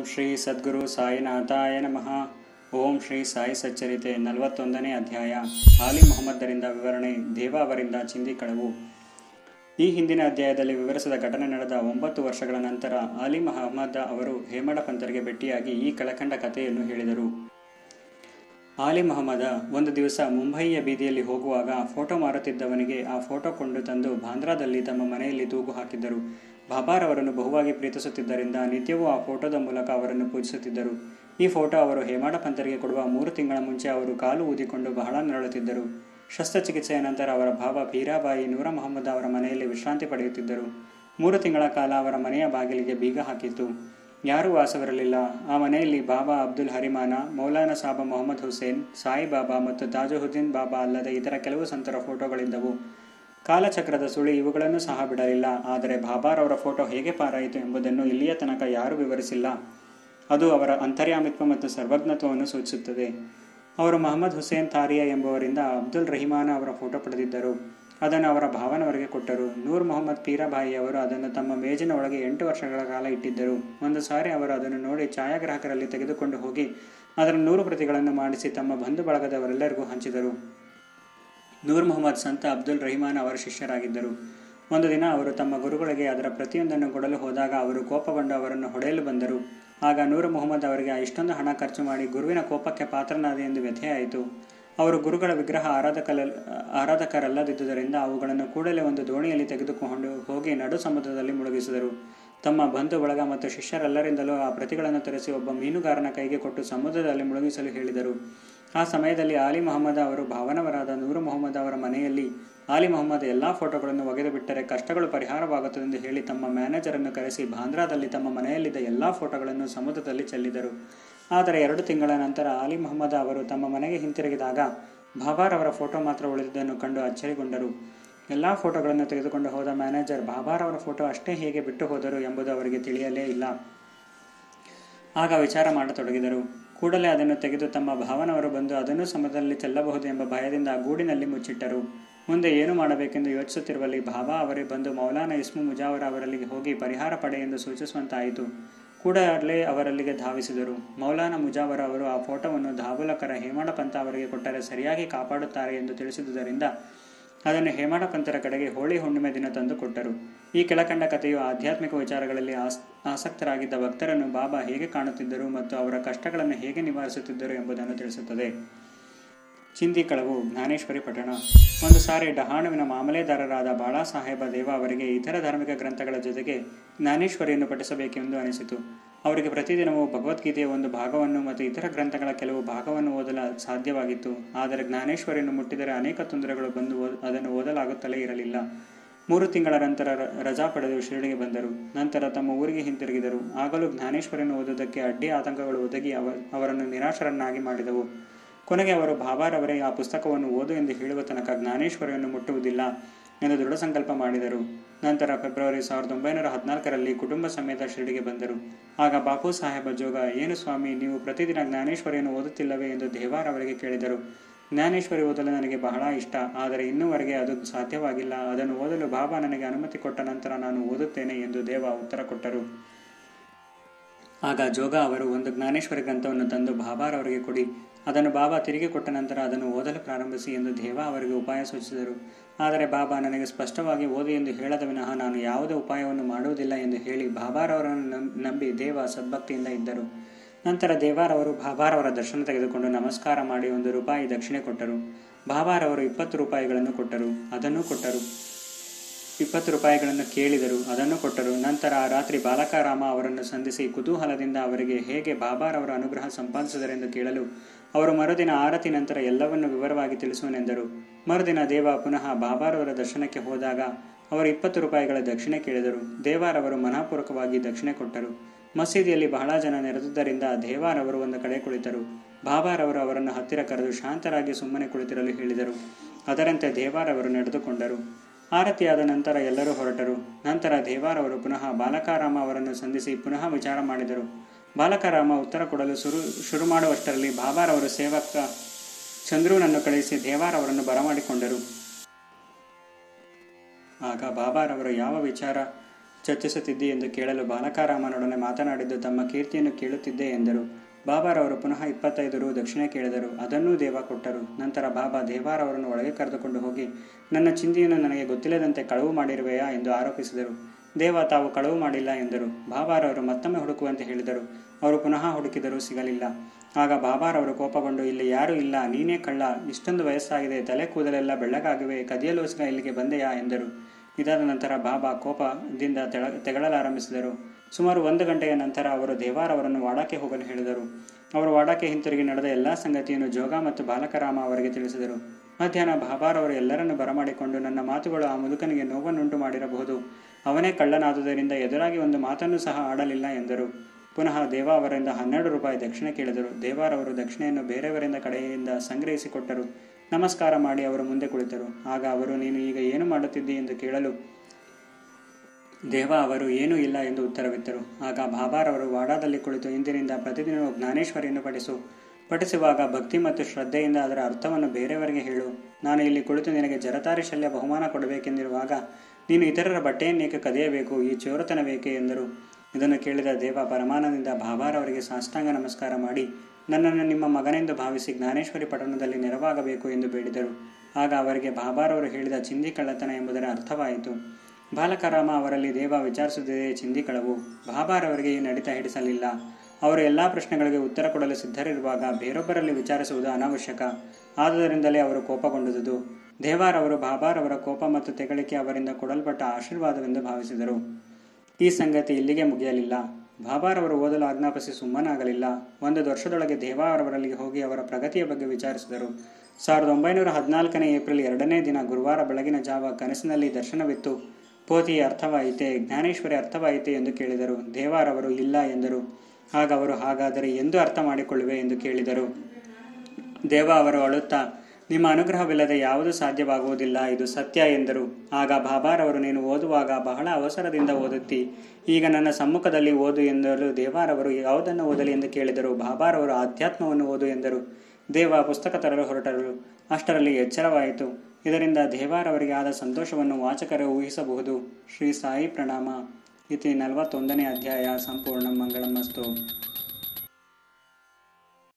ಶ್ರೀ ಸದ್ಗುರು ಸಾಯಿನಾಥಾಯ ನಮಃ ಓಂ ಶ್ರೀ ಸಾಯಿ ಸಚ್ಚರಿತೆ ನಲವತ್ತೊಂದನೇ ಅಧ್ಯಾಯ ಆಲಿ ಮೊಹಮ್ಮದರಿಂದ ವಿವರಣೆ ದೇವ ಅವರಿಂದ ಚಿಂದಿ ಕಳವು ಈ ಹಿಂದಿನ ಅಧ್ಯಾಯದಲ್ಲಿ ವಿವರಿಸಿದ ಘಟನೆ ನಡೆದ ಒಂಬತ್ತು ವರ್ಷಗಳ ನಂತರ ಆಲಿ ಮಹಮ್ಮದ್ ಅವರು ಹೇಮಡ ಪಂತರಿಗೆ ಭೇಟಿಯಾಗಿ ಈ ಕೆಳಕಂಡ ಕಥೆಯನ್ನು ಹೇಳಿದರು ಆಲಿ ಮಹಮ್ಮದ ಒಂದು ದಿವಸ ಮುಂಬಯಿಯ ಬೀದಿಯಲ್ಲಿ ಹೋಗುವಾಗ ಫೋಟೋ ಮಾರುತ್ತಿದ್ದವನಿಗೆ ಆ ಫೋಟೋ ಕೊಂಡು ತಂದು ಬಾಂದ್ರಾದಲ್ಲಿ ತಮ್ಮ ಮನೆಯಲ್ಲಿ ತೂಗು ಹಾಕಿದ್ದರು ಬಾಬಾರ್ ಅವರನ್ನು ಬಹುವಾಗಿ ಪ್ರೀತಿಸುತ್ತಿದ್ದರಿಂದ ನಿತ್ಯವೂ ಆ ಫೋಟೋದ ಮೂಲಕ ಅವರನ್ನು ಪೂಜಿಸುತ್ತಿದ್ದರು ಈ ಫೋಟೋ ಅವರು ಹೇಮಾಡ ಪಂತರಿಗೆ ಕೊಡುವ ಮೂರು ತಿಂಗಳ ಮುಂಚೆ ಅವರು ಕಾಲು ಊದಿಕೊಂಡು ಬಹಳ ನರಳುತ್ತಿದ್ದರು ಶಸ್ತ್ರಚಿಕಿತ್ಸೆಯ ನಂತರ ಅವರ ಭಾವ ಪೀರಾಬಾಯಿ ನೂರ ಮೊಹಮ್ಮದ್ ಅವರ ಮನೆಯಲ್ಲಿ ವಿಶ್ರಾಂತಿ ಪಡೆಯುತ್ತಿದ್ದರು ಮೂರು ತಿಂಗಳ ಕಾಲ ಅವರ ಮನೆಯ ಬಾಗಿಲಿಗೆ ಬೀಗ ಹಾಕಿತ್ತು ಯಾರೂ ವಾಸವಿರಲಿಲ್ಲ ಆ ಮನೆಯಲ್ಲಿ ಬಾಬಾ ಅಬ್ದುಲ್ ಹರಿಮಾನ ಮೌಲಾನಾ ಸಾಬ ಮೊಹಮ್ಮದ್ ಹುಸೇನ್ ಸಾಯಿ ಬಾಬಾ ಮತ್ತು ತಾಜುಹುದ್ದೀನ್ ಬಾಬಾ ಅಲ್ಲದೆ ಇತರ ಕೆಲವು ಸಂತರ ಫೋಟೋಗಳಿದ್ದವು ಕಾಲಚಕ್ರದ ಸುಳಿ ಇವುಗಳನ್ನು ಸಹ ಬಿಡಲಿಲ್ಲ ಆದರೆ ಬಾಬಾರ್ ಅವರ ಫೋಟೋ ಹೇಗೆ ಪಾರಾಯಿತು ಎಂಬುದನ್ನು ಇಲ್ಲಿಯ ತನಕ ಯಾರೂ ವಿವರಿಸಿಲ್ಲ ಅದು ಅವರ ಅಂತರ್ಯಾಮಿತ್ವ ಮತ್ತು ಸರ್ವಜ್ಞತ್ವವನ್ನು ಸೂಚಿಸುತ್ತದೆ ಅವರು ಮಹಮ್ಮದ್ ಹುಸೇನ್ ತಾರಿಯಾ ಎಂಬುವರಿಂದ ಅಬ್ದುಲ್ ರಹಿಮಾನ ಅವರ ಫೋಟೋ ಪಡೆದಿದ್ದರು ಅದನ್ನು ಅವರ ಭಾವನವರಿಗೆ ಕೊಟ್ಟರು ನೂರ್ ಮೊಹಮ್ಮದ್ ಪೀರಾಬಾಯಿ ಅವರು ಅದನ್ನು ತಮ್ಮ ಮೇಜಿನ ಒಳಗೆ ಎಂಟು ವರ್ಷಗಳ ಕಾಲ ಇಟ್ಟಿದ್ದರು ಒಂದು ಸಾರಿ ಅವರು ಅದನ್ನು ನೋಡಿ ಛಾಯಾಗ್ರಾಹಕರಲ್ಲಿ ತೆಗೆದುಕೊಂಡು ಹೋಗಿ ಅದರ ನೂರು ಪ್ರತಿಗಳನ್ನು ಮಾಡಿಸಿ ತಮ್ಮ ಬಂಧು ಬಳಗದವರೆಲ್ಲರಿಗೂ ಹಂಚಿದರು ನೂರ್ ಮೊಹಮ್ಮದ್ ಸಂತ ಅಬ್ದುಲ್ ರಹಿಮಾನ್ ಅವರ ಶಿಷ್ಯರಾಗಿದ್ದರು ಒಂದು ದಿನ ಅವರು ತಮ್ಮ ಗುರುಗಳಿಗೆ ಅದರ ಪ್ರತಿಯೊಂದನ್ನು ಕೊಡಲು ಹೋದಾಗ ಅವರು ಕೋಪಗೊಂಡು ಅವರನ್ನು ಹೊಡೆಯಲು ಬಂದರು ಆಗ ನೂರ್ ಮೊಹಮ್ಮದ್ ಅವರಿಗೆ ಇಷ್ಟೊಂದು ಹಣ ಖರ್ಚು ಮಾಡಿ ಗುರುವಿನ ಕೋಪಕ್ಕೆ ಪಾತ್ರನಾದ ಎಂದು ವ್ಯಥೆಯಾಯಿತು ಅವರು ಗುರುಗಳ ವಿಗ್ರಹ ಆರಾಧಕಲ ಆರಾಧಕರಲ್ಲದಿದ್ದುದರಿಂದ ಅವುಗಳನ್ನು ಕೂಡಲೇ ಒಂದು ದೋಣಿಯಲ್ಲಿ ತೆಗೆದುಕೊಂಡು ಹೋಗಿ ನಡು ಸಮುದ್ರದಲ್ಲಿ ಮುಳುಗಿಸಿದರು ತಮ್ಮ ಬಂಧು ಬಳಗ ಮತ್ತು ಶಿಷ್ಯರೆಲ್ಲರಿಂದಲೂ ಆ ಪ್ರತಿಗಳನ್ನು ತರಿಸಿ ಒಬ್ಬ ಮೀನುಗಾರನ ಕೈಗೆ ಕೊಟ್ಟು ಸಮುದ್ರದಲ್ಲಿ ಮುಳುಗಿಸಲು ಹೇಳಿದರು ಆ ಸಮಯದಲ್ಲಿ ಆಲಿ ಮೊಹಮ್ಮದ್ ಅವರು ಭಾವನವರಾದ ನೂರು ಮೊಹಮ್ಮದ್ ಅವರ ಮನೆಯಲ್ಲಿ ಆಲಿ ಮೊಹಮ್ಮದ್ ಎಲ್ಲ ಫೋಟೋಗಳನ್ನು ಒಗೆದು ಬಿಟ್ಟರೆ ಕಷ್ಟಗಳು ಪರಿಹಾರವಾಗುತ್ತದೆಂದು ಹೇಳಿ ತಮ್ಮ ಮ್ಯಾನೇಜರನ್ನು ಕರೆಸಿ ಬಾಂದ್ರಾದಲ್ಲಿ ತಮ್ಮ ಮನೆಯಲ್ಲಿದ್ದ ಎಲ್ಲ ಫೋಟೋಗಳನ್ನು ಸಮುದ್ರದಲ್ಲಿ ಚೆಲ್ಲಿದರು ಆದರೆ ಎರಡು ತಿಂಗಳ ನಂತರ ಆಲಿ ಮೊಹಮ್ಮದ್ ಅವರು ತಮ್ಮ ಮನೆಗೆ ಹಿಂತಿರುಗಿದಾಗ ಬಾಬಾರ್ ಅವರ ಫೋಟೋ ಮಾತ್ರ ಉಳಿದಿದ್ದನ್ನು ಕಂಡು ಅಚ್ಚರಿಗೊಂಡರು ಎಲ್ಲ ಫೋಟೋಗಳನ್ನು ತೆಗೆದುಕೊಂಡು ಹೋದ ಮ್ಯಾನೇಜರ್ ಬಾಬಾರ್ ಅವರ ಫೋಟೋ ಅಷ್ಟೇ ಹೇಗೆ ಬಿಟ್ಟು ಹೋದರು ಎಂಬುದು ಅವರಿಗೆ ತಿಳಿಯಲೇ ಇಲ್ಲ ಆಗ ವಿಚಾರ ಮಾಡತೊಡಗಿದರು ಕೂಡಲೇ ಅದನ್ನು ತೆಗೆದು ತಮ್ಮ ಭಾವನವರು ಬಂದು ಅದನ್ನು ಸಮುದ್ರದಲ್ಲಿ ಚೆಲ್ಲಬಹುದು ಎಂಬ ಭಯದಿಂದ ಗೂಡಿನಲ್ಲಿ ಮುಚ್ಚಿಟ್ಟರು ಮುಂದೆ ಏನು ಮಾಡಬೇಕೆಂದು ಯೋಚಿಸುತ್ತಿರುವಲ್ಲಿ ಬಾಬಾ ಅವರೇ ಬಂದು ಮೌಲಾನಾ ಇಸ್ಮು ಮುಜಾವರ ಅವರಲ್ಲಿಗೆ ಹೋಗಿ ಪರಿಹಾರ ಪಡೆ ಎಂದು ಸೂಚಿಸುವಂತಾಯಿತು ಕೂಡಲೇ ಅವರಲ್ಲಿಗೆ ಧಾವಿಸಿದರು ಮೌಲಾನಾ ಮುಜಾವರ ಅವರು ಆ ಫೋಟೋವನ್ನು ಧಾಬುಲಕರ ಹೇಮಡ ಪಂತ ಅವರಿಗೆ ಕೊಟ್ಟರೆ ಸರಿಯಾಗಿ ಕಾಪಾಡುತ್ತಾರೆ ಎಂದು ತಿಳಿಸಿದುದರಿಂದ ಅದನ್ನು ಹೇಮಡ ಪಂತರ ಕಡೆಗೆ ಹೋಳಿ ಹುಣ್ಣಿಮೆ ದಿನ ತಂದು ಕೊಟ್ಟರು ಈ ಕೆಳಕಂಡ ಕಥೆಯು ಆಧ್ಯಾತ್ಮಿಕ ವಿಚಾರಗಳಲ್ಲಿ ಆಸ್ ಆಸಕ್ತರಾಗಿದ್ದ ಭಕ್ತರನ್ನು ಬಾಬಾ ಹೇಗೆ ಕಾಣುತ್ತಿದ್ದರು ಮತ್ತು ಅವರ ಕಷ್ಟಗಳನ್ನು ಹೇಗೆ ನಿವಾರಿಸುತ್ತಿದ್ದರು ಎಂಬುದನ್ನು ತಿಳಿಸುತ್ತದೆ ಚಿಂದಿ ಕಳವು ಜ್ಞಾನೇಶ್ವರಿ ಪಠಣ ಒಂದು ಸಾರಿ ಡಹಾಣುವಿನ ಮಾಮಲೆದಾರರಾದ ಬಾಳಾ ಸಾಹೇಬ ದೇವ ಅವರಿಗೆ ಇತರ ಧಾರ್ಮಿಕ ಗ್ರಂಥಗಳ ಜೊತೆಗೆ ಜ್ಞಾನೇಶ್ವರಿಯನ್ನು ಪಠಿಸಬೇಕೆಂದು ಅನಿಸಿತು ಅವರಿಗೆ ಪ್ರತಿದಿನವೂ ಭಗವದ್ಗೀತೆಯ ಒಂದು ಭಾಗವನ್ನು ಮತ್ತು ಇತರ ಗ್ರಂಥಗಳ ಕೆಲವು ಭಾಗವನ್ನು ಓದಲು ಸಾಧ್ಯವಾಗಿತ್ತು ಆದರೆ ಜ್ಞಾನೇಶ್ವರಿಯನ್ನು ಮುಟ್ಟಿದರೆ ಅನೇಕ ತೊಂದರೆಗಳು ಬಂದು ಅದನ್ನು ಓದಲಾಗುತ್ತಲೇ ಇರಲಿಲ್ಲ ಮೂರು ತಿಂಗಳ ನಂತರ ರಜಾ ಪಡೆದು ಶಿರಡಿಗೆ ಬಂದರು ನಂತರ ತಮ್ಮ ಊರಿಗೆ ಹಿಂತಿರುಗಿದರು ಆಗಲೂ ಜ್ಞಾನೇಶ್ವರಿಯನ್ನು ಓದುವುದಕ್ಕೆ ಅಡ್ಡಿ ಆತಂಕಗಳು ಒದಗಿ ಅವ ಅವರನ್ನು ನಿರಾಶರನ್ನಾಗಿ ಮಾಡಿದವು ಕೊನೆಗೆ ಅವರು ಬಾಬಾರವರೇ ಆ ಪುಸ್ತಕವನ್ನು ಓದು ಎಂದು ಹೇಳುವ ತನಕ ಜ್ಞಾನೇಶ್ವರಿಯನ್ನು ಮುಟ್ಟುವುದಿಲ್ಲ ಎಂದು ದೃಢ ಸಂಕಲ್ಪ ಮಾಡಿದರು ನಂತರ ಫೆಬ್ರವರಿ ಸಾವಿರದ ಒಂಬೈನೂರ ಹದಿನಾಲ್ಕರಲ್ಲಿ ಕುಟುಂಬ ಸಮೇತ ಶಿರಡಿಗೆ ಬಂದರು ಆಗ ಬಾಪು ಸಾಹೇಬ ಜೋಗ ಏನು ಸ್ವಾಮಿ ನೀವು ಪ್ರತಿದಿನ ಜ್ಞಾನೇಶ್ವರಿಯನ್ನು ಓದುತ್ತಿಲ್ಲವೇ ಎಂದು ದೇವಾರ್ ಅವರಿಗೆ ಕೇಳಿದರು ಜ್ಞಾನೇಶ್ವರಿ ಓದಲು ನನಗೆ ಬಹಳ ಇಷ್ಟ ಆದರೆ ಇನ್ನೂವರೆಗೆ ಅದು ಸಾಧ್ಯವಾಗಿಲ್ಲ ಅದನ್ನು ಓದಲು ಬಾಬಾ ನನಗೆ ಅನುಮತಿ ಕೊಟ್ಟ ನಂತರ ನಾನು ಓದುತ್ತೇನೆ ಎಂದು ದೇವ ಉತ್ತರ ಕೊಟ್ಟರು ಆಗ ಜೋಗ ಅವರು ಒಂದು ಜ್ಞಾನೇಶ್ವರಿ ಗ್ರಂಥವನ್ನು ತಂದು ಬಾಬಾರ್ ಅವರಿಗೆ ಕೊಡಿ ಅದನ್ನು ಬಾಬಾ ತಿರುಗಿ ಕೊಟ್ಟ ನಂತರ ಅದನ್ನು ಓದಲು ಪ್ರಾರಂಭಿಸಿ ಎಂದು ದೇವ ಅವರಿಗೆ ಉಪಾಯ ಸೂಚಿಸಿದರು ಆದರೆ ಬಾಬಾ ನನಗೆ ಸ್ಪಷ್ಟವಾಗಿ ಓದಿ ಎಂದು ಹೇಳದ ವಿನಃ ನಾನು ಯಾವುದೇ ಉಪಾಯವನ್ನು ಮಾಡುವುದಿಲ್ಲ ಎಂದು ಹೇಳಿ ಬಾಬಾರವರನ್ನು ನಂಬಿ ದೇವ ಸದ್ಭಕ್ತಿಯಿಂದ ಇದ್ದರು ನಂತರ ದೇವಾರವರು ಬಾಬಾರವರ ದರ್ಶನ ತೆಗೆದುಕೊಂಡು ನಮಸ್ಕಾರ ಮಾಡಿ ಒಂದು ರೂಪಾಯಿ ದಕ್ಷಿಣೆ ಕೊಟ್ಟರು ಬಾಬಾರವರು ಇಪ್ಪತ್ತು ರೂಪಾಯಿಗಳನ್ನು ಕೊಟ್ಟರು ಅದನ್ನು ಕೊಟ್ಟರು ಇಪ್ಪತ್ತು ರೂಪಾಯಿಗಳನ್ನು ಕೇಳಿದರು ಅದನ್ನು ಕೊಟ್ಟರು ನಂತರ ಆ ರಾತ್ರಿ ಬಾಲಕಾರಾಮ ಅವರನ್ನು ಸಂಧಿಸಿ ಕುತೂಹಲದಿಂದ ಅವರಿಗೆ ಹೇಗೆ ಬಾಬಾರವರ ಅನುಗ್ರಹ ಸಂಪಾದಿಸಿದರೆಂದು ಕೇಳಲು ಅವರು ಮರುದಿನ ಆರತಿ ನಂತರ ಎಲ್ಲವನ್ನು ವಿವರವಾಗಿ ತಿಳಿಸುವನೆಂದರು ಮರುದಿನ ದೇವ ಪುನಃ ಬಾಬಾರವರ ದರ್ಶನಕ್ಕೆ ಹೋದಾಗ ಅವರು ಇಪ್ಪತ್ತು ರೂಪಾಯಿಗಳ ದಕ್ಷಿಣೆ ಕೇಳಿದರು ದೇವಾರವರು ಮನಃಪೂರ್ವಕವಾಗಿ ದಕ್ಷಿಣೆ ಕೊಟ್ಟರು ಮಸೀದಿಯಲ್ಲಿ ಬಹಳ ಜನ ನೆರೆದಿದ್ದರಿಂದ ದೇವಾರವರು ಒಂದು ಕಡೆ ಕುಳಿತರು ಬಾಬಾರವರು ಅವರನ್ನು ಹತ್ತಿರ ಕರೆದು ಶಾಂತರಾಗಿ ಸುಮ್ಮನೆ ಕುಳಿತಿರಲು ಹೇಳಿದರು ಅದರಂತೆ ದೇವಾರವರು ನಡೆದುಕೊಂಡರು ಆರತಿಯಾದ ನಂತರ ಎಲ್ಲರೂ ಹೊರಟರು ನಂತರ ದೇವಾರವರು ಪುನಃ ಬಾಲಕಾರಾಮ ಅವರನ್ನು ಸಂಧಿಸಿ ಪುನಃ ವಿಚಾರ ಮಾಡಿದರು ಬಾಲಕಾರಾಮ ಉತ್ತರ ಕೊಡಲು ಶುರು ಶುರು ಮಾಡುವಷ್ಟರಲ್ಲಿ ಬಾಬಾರವರು ಸೇವಕ ಚಂದ್ರೂನನ್ನು ಕಳುಹಿಸಿ ದೇವಾರವರನ್ನು ಬರಮಾಡಿಕೊಂಡರು ಆಗ ಬಾಬಾರವರು ಯಾವ ವಿಚಾರ ಚರ್ಚಿಸುತ್ತಿದ್ದಿ ಎಂದು ಕೇಳಲು ಬಾಲಕಾರಾಮನೊಡನೆ ಮಾತನಾಡಿದ್ದು ತಮ್ಮ ಕೀರ್ತಿಯನ್ನು ಕೇಳುತ್ತಿದ್ದೆ ಎಂದರು ಬಾಬಾರವರು ಪುನಃ ಇಪ್ಪತ್ತೈದು ರು ದಕ್ಷಿಣೆ ಕೇಳಿದರು ಅದನ್ನೂ ದೇವ ಕೊಟ್ಟರು ನಂತರ ಬಾಬಾ ದೇವಾರವರನ್ನು ಒಳಗೆ ಕರೆದುಕೊಂಡು ಹೋಗಿ ನನ್ನ ಚಿಂದಿಯನ್ನು ನನಗೆ ಗೊತ್ತಿಲ್ಲದಂತೆ ಕಳವು ಮಾಡಿರುವೆಯಾ ಎಂದು ಆರೋಪಿಸಿದರು ದೇವ ತಾವು ಕಳವು ಮಾಡಿಲ್ಲ ಎಂದರು ಬಾಬಾರವರು ಮತ್ತೊಮ್ಮೆ ಹುಡುಕುವಂತೆ ಹೇಳಿದರು ಅವರು ಪುನಃ ಹುಡುಕಿದರೂ ಸಿಗಲಿಲ್ಲ ಆಗ ಬಾಬಾರವರು ಕೋಪಗೊಂಡು ಇಲ್ಲಿ ಯಾರೂ ಇಲ್ಲ ನೀನೇ ಕಳ್ಳ ಇಷ್ಟೊಂದು ವಯಸ್ಸಾಗಿದೆ ತಲೆ ಕೂದಲೆಲ್ಲ ಬೆಳ್ಳಗಾಗಿವೆ ಕದಿಯಲೋಸ್ಗ ಇಲ್ಲಿಗೆ ಬಂದೆಯಾ ಎಂದರು ಇದಾದ ನಂತರ ಬಾಬಾ ಕೋಪದಿಂದ ತೆಳ ತೆಗಳಲಾರಂಭಿಸಿದರು ಸುಮಾರು ಒಂದು ಗಂಟೆಯ ನಂತರ ಅವರು ದೇವಾರವರನ್ನು ವಾಡಕ್ಕೆ ಹೋಗಲು ಹೇಳಿದರು ಅವರು ವಾಡಕ್ಕೆ ಹಿಂತಿರುಗಿ ನಡೆದ ಎಲ್ಲ ಸಂಗತಿಯನ್ನು ಜೋಗ ಮತ್ತು ಬಾಲಕರಾಮ ಅವರಿಗೆ ತಿಳಿಸಿದರು ಮಧ್ಯಾಹ್ನ ಬಾಬಾರವರು ಎಲ್ಲರನ್ನು ಬರಮಾಡಿಕೊಂಡು ನನ್ನ ಮಾತುಗಳು ಆ ಮುದುಕನಿಗೆ ನೋವನ್ನುಂಟು ಮಾಡಿರಬಹುದು ಅವನೇ ಕಳ್ಳನಾದುದರಿಂದ ಎದುರಾಗಿ ಒಂದು ಮಾತನ್ನು ಸಹ ಆಡಲಿಲ್ಲ ಎಂದರು ಪುನಃ ದೇವ ಅವರಿಂದ ಹನ್ನೆರಡು ರೂಪಾಯಿ ದಕ್ಷಿಣೆ ಕೇಳಿದರು ದೇವಾರವರು ದಕ್ಷಿಣೆಯನ್ನು ಬೇರೆಯವರಿಂದ ಕಡೆಯಿಂದ ಸಂಗ್ರಹಿಸಿಕೊಟ್ಟರು ನಮಸ್ಕಾರ ಮಾಡಿ ಅವರು ಮುಂದೆ ಕುಳಿತರು ಆಗ ಅವರು ನೀನು ಈಗ ಏನು ಮಾಡುತ್ತಿದ್ದಿ ಎಂದು ಕೇಳಲು ದೇವ ಅವರು ಏನೂ ಇಲ್ಲ ಎಂದು ಉತ್ತರವಿತ್ತರು ಆಗ ಬಾಬಾರವರು ವಾಡಾದಲ್ಲಿ ಕುಳಿತು ಇಂದಿನಿಂದ ಪ್ರತಿದಿನವೂ ಜ್ಞಾನೇಶ್ವರಿಯನ್ನು ಪಠಿಸು ಪಠಿಸುವಾಗ ಭಕ್ತಿ ಮತ್ತು ಶ್ರದ್ಧೆಯಿಂದ ಅದರ ಅರ್ಥವನ್ನು ಬೇರೆಯವರಿಗೆ ಹೇಳು ನಾನು ಇಲ್ಲಿ ಕುಳಿತು ನಿನಗೆ ಜರತಾರಿ ಶಲ್ಯ ಬಹುಮಾನ ಕೊಡಬೇಕೆಂದಿರುವಾಗ ನೀನು ಇತರರ ಬಟ್ಟೆಯನ್ನೇಕೆ ಕದಿಯಬೇಕು ಈ ಚೋರತನವೇಕೆ ಎಂದರು ಇದನ್ನು ಕೇಳಿದ ದೇವ ಪರಮಾನಂದಿಂದ ಬಾಬಾರವರಿಗೆ ಸಾಷ್ಟಾಂಗ ನಮಸ್ಕಾರ ಮಾಡಿ ನನ್ನನ್ನು ನಿಮ್ಮ ಮಗನೆಂದು ಭಾವಿಸಿ ಜ್ಞಾನೇಶ್ವರಿ ಪಟ್ಟಣದಲ್ಲಿ ನೆರವಾಗಬೇಕು ಎಂದು ಬೇಡಿದರು ಆಗ ಅವರಿಗೆ ಬಾಬಾರವರು ಹೇಳಿದ ಚಿಂದಿ ಕಳ್ಳತನ ಎಂಬುದರ ಅರ್ಥವಾಯಿತು ಬಾಲಕರಾಮ ಅವರಲ್ಲಿ ದೇವ ವಿಚಾರಿಸುತ್ತಿದೆ ಚಿಂದಿ ಕಳವು ಬಾಬಾರವರಿಗೆ ಈ ನಡಿತ ಹಿಡಿಸಲಿಲ್ಲ ಅವರು ಎಲ್ಲ ಪ್ರಶ್ನೆಗಳಿಗೆ ಉತ್ತರ ಕೊಡಲು ಸಿದ್ಧರಿರುವಾಗ ಬೇರೊಬ್ಬರಲ್ಲಿ ವಿಚಾರಿಸುವುದು ಅನಾವಶ್ಯಕ ಆದುದರಿಂದಲೇ ಅವರು ಕೋಪಗೊಂಡುದು ದೇವಾರವರು ಬಾಬಾರವರ ಕೋಪ ಮತ್ತು ತೆಗಳಿಕೆ ಅವರಿಂದ ಕೊಡಲ್ಪಟ್ಟ ಆಶೀರ್ವಾದವೆಂದು ಭಾವಿಸಿದರು ಈ ಸಂಗತಿ ಇಲ್ಲಿಗೆ ಮುಗಿಯಲಿಲ್ಲ ಬಾಬಾರವರು ಓದಲು ಆಜ್ಞಾಪಿಸಿ ಸುಮ್ಮನಾಗಲಿಲ್ಲ ಒಂದು ವರ್ಷದೊಳಗೆ ದೇವಾರವರಲ್ಲಿ ಹೋಗಿ ಅವರ ಪ್ರಗತಿಯ ಬಗ್ಗೆ ವಿಚಾರಿಸಿದರು ಸಾವಿರದ ಒಂಬೈನೂರ ಹದಿನಾಲ್ಕನೇ ಏಪ್ರಿಲ್ ಎರಡನೇ ದಿನ ಗುರುವಾರ ಬೆಳಗಿನ ಜಾವ ಕನಸಿನಲ್ಲಿ ದರ್ಶನವಿತ್ತು ಪೋತಿ ಅರ್ಥವಾಯಿತೆ ಜ್ಞಾನೇಶ್ವರಿ ಅರ್ಥವಾಯಿತೆ ಎಂದು ಕೇಳಿದರು ದೇವಾರವರು ಇಲ್ಲ ಎಂದರು ಆಗ ಅವರು ಹಾಗಾದರೆ ಎಂದು ಅರ್ಥ ಮಾಡಿಕೊಳ್ಳುವೆ ಎಂದು ಕೇಳಿದರು ದೇವ ಅವರು ಅಳುತ್ತಾ ನಿಮ್ಮ ಅನುಗ್ರಹವಿಲ್ಲದೆ ಯಾವುದೂ ಸಾಧ್ಯವಾಗುವುದಿಲ್ಲ ಇದು ಸತ್ಯ ಎಂದರು ಆಗ ಬಾಬಾರವರು ನೀನು ಓದುವಾಗ ಬಹಳ ಅವಸರದಿಂದ ಓದುತ್ತಿ ಈಗ ನನ್ನ ಸಮ್ಮುಖದಲ್ಲಿ ಓದು ಎಂದರು ದೇವಾರವರು ಯಾವುದನ್ನು ಓದಲಿ ಎಂದು ಕೇಳಿದರು ಬಾಬಾರವರು ಆಧ್ಯಾತ್ಮವನ್ನು ಓದು ಎಂದರು ದೇವ ಪುಸ್ತಕ ತರಲು ಹೊರಟರು ಅಷ್ಟರಲ್ಲಿ ಎಚ್ಚರವಾಯಿತು ಇದರಿಂದ ದೇವಾರವರಿಗೆ ಆದ ಸಂತೋಷವನ್ನು ವಾಚಕರು ಊಹಿಸಬಹುದು ಶ್ರೀ ಸಾಯಿ ಪ್ರಣಾಮ ಇತಿ ನಲವತ್ತೊಂದನೇ ಅಧ್ಯಾಯ ಸಂಪೂರ್ಣ ಮಂಗಳಮಸ್ತು